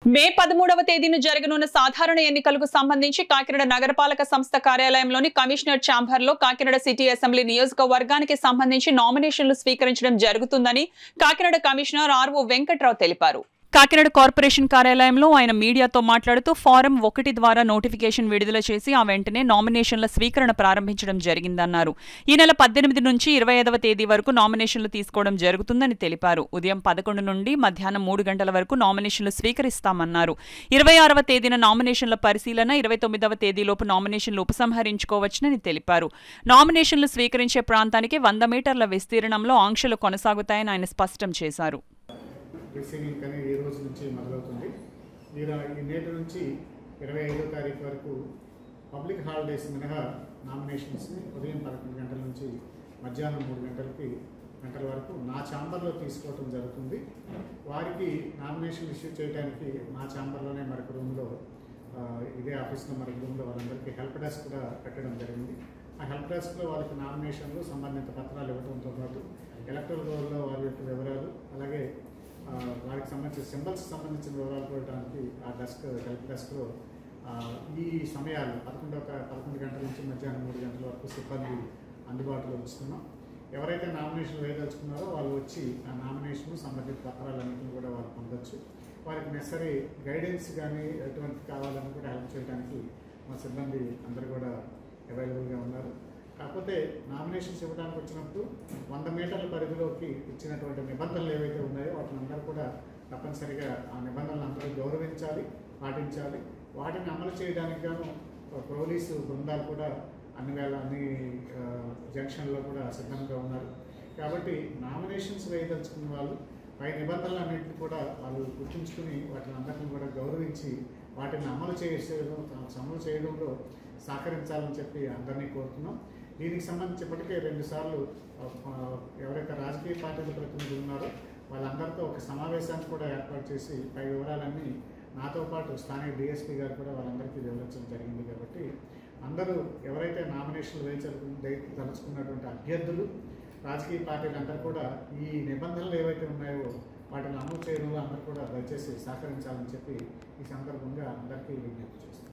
మే పదమూడవ తేదీన జరగనున్న సాధారణ ఎన్నికలకు సంబంధించి కాకినాడ నగరపాలక సంస్థ కార్యాలయంలోని కమిషనర్ ఛాంబర్ లో కాకినాడ సిటీ అసెంబ్లీ నియోజకవర్గానికి సంబంధించి నామినేషన్లు స్వీకరించడం జరుగుతుందని కాకినాడ కమిషనర్ ఆర్ఓ వెంకట్రావు తెలిపారు కాకినాడ కార్పొరేషన్ కార్యాలయంలో ఆయన మీడియాతో మాట్లాడుతూ ఫారం ఒకటి ద్వారా నోటిఫికేషన్ విడుదల చేసి ఆ వెంటనే నామినేషన్ల స్వీకరణ ప్రారంభించడం జరిగిందన్నారు ఈ నెల పద్దెనిమిది నుంచి ఇరవై ఐదవ తేదీ వరకు నామినేషన్లు తీసుకోవడం జరుగుతుందని తెలిపారు ఉదయం పదకొండు నుండి మధ్యాహ్నం మూడు గంటల వరకు నామినేషన్లు స్వీకరిస్తామన్నారు ఇరవై ఆరవ తేదీన నామినేషన్ల పరిశీలన ఇరవై తొమ్మిదవ తేదీలోపు నామినేషన్లు ఉపసంహరించుకోవచ్చునని తెలిపారు నామినేషన్లు స్వీకరించే ప్రాంతానికి వంద మీటర్ల విస్తీర్ణంలో ఆంక్షలు కొనసాగుతాయని ఆయన స్పష్టం చేశారు రిసీవింగ్ కానీ ఈ రోజు నుంచి మొదలవుతుంది ఈ రా- ఈ నేటి నుంచి ఇరవై ఐదో తారీఖు వరకు పబ్లిక్ హాలిడేస్ మినహా నామినేషన్స్ని ఉదయం పదకొండు గంటల నుంచి మధ్యాహ్నం మూడు గంటలకి గంటల వరకు నా ఛాంబర్లో తీసుకోవటం జరుగుతుంది వారికి నామినేషన్ ఇష్యూ చేయడానికి మా ఛాంబర్లోనే మరొక రూమ్లో ఆ, ఇదే ఆఫీస్లో మరొక రూమ్లో వాళ్ళందరికీ హెల్ప్ డెస్క్ కూడా పెట్టడం జరిగింది ఆ హెల్ప్ డెస్క్లో వాళ్ళకి నామినేషన్లు సంబంధిత పత్రాలు ఇవ్వడంతో పాటు ఎలక్ట్రల్ రోల్లో వారి యొక్క వివరాలు అలాగే ఆ, వారికి సంబంధించిన సింబల్స్ సంబంధించిన వివరాలు చూడటానికి ఆ డెస్క్ హెల్ప్ డెస్క్లో ఆ, ఈ సమయాలు పదకొండవ తా- పదకొండు గంటల నుంచి మధ్యాహ్నం మూడు గంటల వరకు సిబ్బంది అందుబాటులో ఉంచుతున్నాం ఎవరైతే నామినేషన్ వేయదలుచుకున్నారో వాళ్ళు వచ్చి ఆ నామినేషన్ సంబంధిత పత్రాలన్నింటినీ కూడా వాళ్ళు పొందొచ్చు వారికి నెసరీ గైడెన్స్ కానీ ఎటువంటి కావాలని కూడా హెల్ప్ చేయడానికి మా సిబ్బంది అందరూ కూడా అవైలబుల్గా ఉన్నారు కాకపోతే నామినేషన్స్ ఇవ్వడానికి వచ్చినప్పుడు వంద మీటర్ల పరిధిలోకి ఇచ్చినటువంటి నిబంధనలు ఏవైతే ఉన్నాయో వాటిని అందరూ కూడా తప్పనిసరిగా ఆ నిబంధనలు అందరూ గౌరవించాలి పాటించాలి వాటిని అమలు చేయడానికి గాను పోలీసు బృందాలు కూడా అన్ని వేళ అన్ని ఆ, జంక్షన్లో కూడా సిద్ధంగా ఉన్నారు కాబట్టి నామినేషన్స్ వేయదలుచుకున్న వాళ్ళు పై నిబంధనలన్నింటినీ కూడా వాళ్ళు గుర్తుంచుకుని వాటిని అందరినీ కూడా గౌరవించి వాటిని అమలు చేసేయడం అమలు చేయడంలో సహకరించాలని చెప్పి అందరినీ కోరుతున్నాం దీనికి సంబంధించి ఇప్పటికే రెండుసార్లు ఆ, ఎవరైతే రాజకీయ పార్టీల ప్రతినిధులు ఉన్నారో వాళ్ళందరితో ఒక సమావేశాన్ని కూడా ఏర్పాటు చేసి పై వివరాలన్నీ నాతో పాటు స్థానిక డిఎస్పీ గారు కూడా వాళ్ళందరికీ వివరించడం జరిగింది కాబట్టి అందరూ ఎవరైతే నామినేషన్లు వేయించలు తలుచుకున్నటువంటి అభ్యర్థులు రాజకీయ పార్టీలు అందరూ కూడా ఈ నిబంధనలు ఏవైతే ఉన్నాయో వాటిని అమలు చేయడంలో అందరూ కూడా దయచేసి సహకరించాలని చెప్పి ఈ సందర్భంగా అందరికీ విజ్ఞప్తి చేస్తున్నాను